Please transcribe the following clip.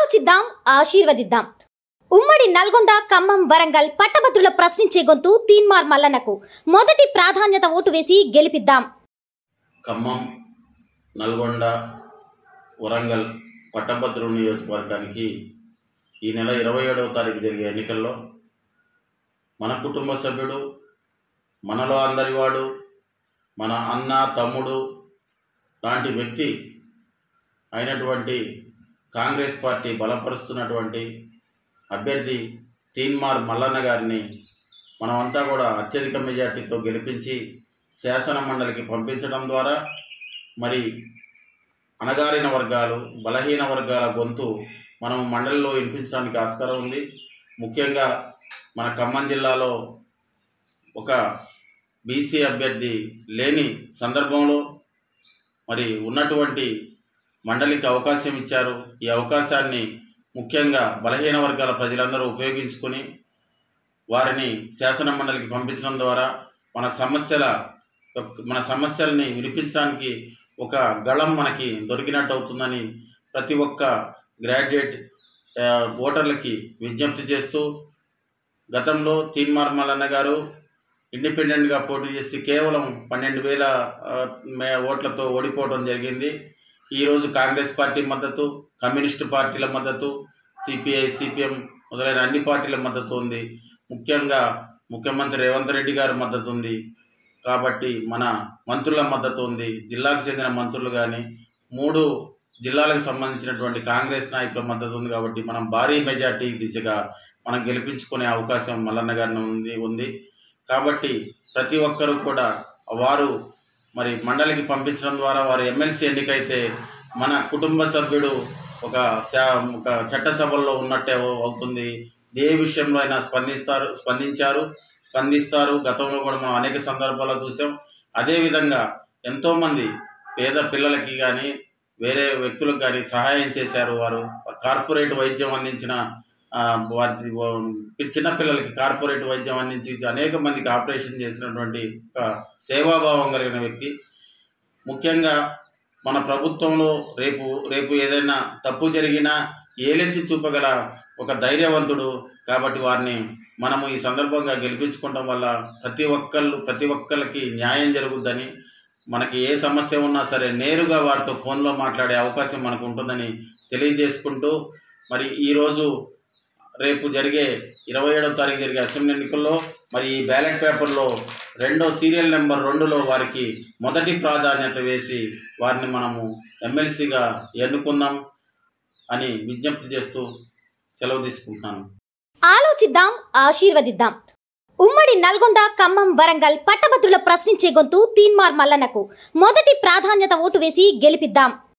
ఆలోచిద్దాం ఆశీర్వదిద్దాం ఉమ్మడి నల్గొండ ఖమ్మం వరంగల్ పట్టభద్రుల ప్రశ్నించే గొంతు తీన్మార్ మల్లన్నకు మొదటి ప్రాధాన్యత ఓటు వేసి గెలిపిద్దాం ఖమ్మం నల్గొండ వరంగల్ పట్టభద్రుల నియోజకవర్గానికి ఈ నెల ఇరవై ఏడవ తారీఖు జరిగే ఎన్నికల్లో మన కుటుంబ సభ్యుడు మనలో అందరివాడు మన అన్న తమ్ముడు లాంటి వ్యక్తి అయినటువంటి కాంగ్రెస్ పార్టీ బలపరుస్తున్నటువంటి అభ్యర్థి తీన్మార్ మల్లన్న గారిని మనమంతా కూడా అత్యధిక మెజార్టీతో గెలిపించి శాసన మండలికి పంపించడం ద్వారా మరి అణగారిన వర్గాలు బలహీన వర్గాల గొంతు మనం మండలిలో వినిపించడానికి ఆస్కారం ఉంది ముఖ్యంగా మన ఖమ్మం జిల్లాలో ఒక బీసీ అభ్యర్థి లేని సందర్భంలో మరి ఉన్నటువంటి మండలికి అవకాశం ఇచ్చారు ఈ అవకాశాన్ని ముఖ్యంగా బలహీన వర్గాల ప్రజలందరూ ఉపయోగించుకొని వారిని శాసన మండలికి పంపించడం ద్వారా మన సమస్యల యొక్క- మన సమస్యల్ని వినిపించడానికి ఒక గళం మనకి దొరికినట్టు అవుతుందని ప్రతి ఒక్క గ్రాడ్యుయేట్ ఆ, ఓటర్లకి విజ్ఞప్తి చేస్తూ గతంలో తీన్మార్ మల్లన్న గారు ఇండిపెండెంట్గా పోటీ చేసి కేవలం పన్నెండు వేల ఆ, మే- ఓట్లతో ఓడిపోవడం జరిగింది ఈరోజు కాంగ్రెస్ పార్టీ మద్దతు కమ్యూనిస్టు పార్టీల మద్దతు సిపిఐ సిపిఎం మొదలైన అన్ని పార్టీల మద్దతు ఉంది ముఖ్యంగా ముఖ్యమంత్రి రేవంత్ రెడ్డి గారి మద్దతు ఉంది కాబట్టి మన మంత్రుల మద్దతు ఉంది జిల్లాకు చెందిన మంత్రులు కానీ మూడు జిల్లాలకు సంబంధించినటువంటి కాంగ్రెస్ నాయకుల మద్దతు ఉంది కాబట్టి మనం భారీ మెజార్టీ దిశగా మనం గెలిపించుకునే అవకాశం మల్లన్న గారిని ఉంది ఉంది కాబట్టి ప్రతి ఒక్కరూ కూడా వారు మరి మండలికి పంపించడం ద్వారా వారు ఎమ్మెల్సీ ఎన్నికైతే మన కుటుంబ సభ్యుడు ఒక శా ఒక చట్టసభల్లో ఉన్నట్టే అవు- అవుతుంది ఏ విషయంలో అయినా స్పందిస్తారు స్పందించారు స్పందిస్తారు గతంలో కూడా మనం అనేక సందర్భాల్లో చూసాం అదేవిధంగా ఎంతోమంది పేద పిల్లలకి కానీ వేరే వ్యక్తులకు కానీ సహాయం చేశారు వారు కార్పొరేట్ వైద్యం అందించిన ఆ, వారి ఓ- చిన్నపిల్లలకి కార్పొరేట్ వైద్యం అందించి అనేక మందికి ఆపరేషన్ చేసినటువంటి ఒక సేవాభావం కలిగిన వ్యక్తి ముఖ్యంగా మన ప్రభుత్వంలో రేపు రేపు ఏదైనా తప్పు జరిగినా ఏలెత్తి చూపగల ఒక ధైర్యవంతుడు కాబట్టి వారిని మనము ఈ సందర్భంగా గెలిపించుకోవడం వల్ల ప్రతి ఒక్కళ్ళు ప్రతి ఒక్కరికి న్యాయం జరుగుద్దని మనకి ఏ సమస్య ఉన్నా సరే నేరుగా వారితో ఫోన్లో మాట్లాడే అవకాశం మనకు ఉంటుందని తెలియజేసుకుంటూ మరి ఈరోజు రేపు జరిగే ఇరవై ఏడవ తారీఖు జరిగే అసెంబ్లీ ఎన్నికల్లో మరి ఈ బ్యాలెట్ పేపర్లో రెండో సీరియల్ నెంబర్ రెండులో వారికి మొదటి ప్రాధాన్యత వేసి వారిని మనము ఎమ్మెల్సీగా ఎన్నుకుందాం అని విజ్ఞప్తి చేస్తూ సెలవు తీసుకుంటున్నాను ఆలోచిద్దాం ఆశీర్వదిద్దాం ఉమ్మడి నల్గొండ ఖమ్మం వరంగల్ పట్టభద్రుల ప్రశ్నించే గొంతు తీన్మార్ మల్లన్నకు మొదటి ప్రాధాన్యత ఓటు వేసి గెలిపిద్దాం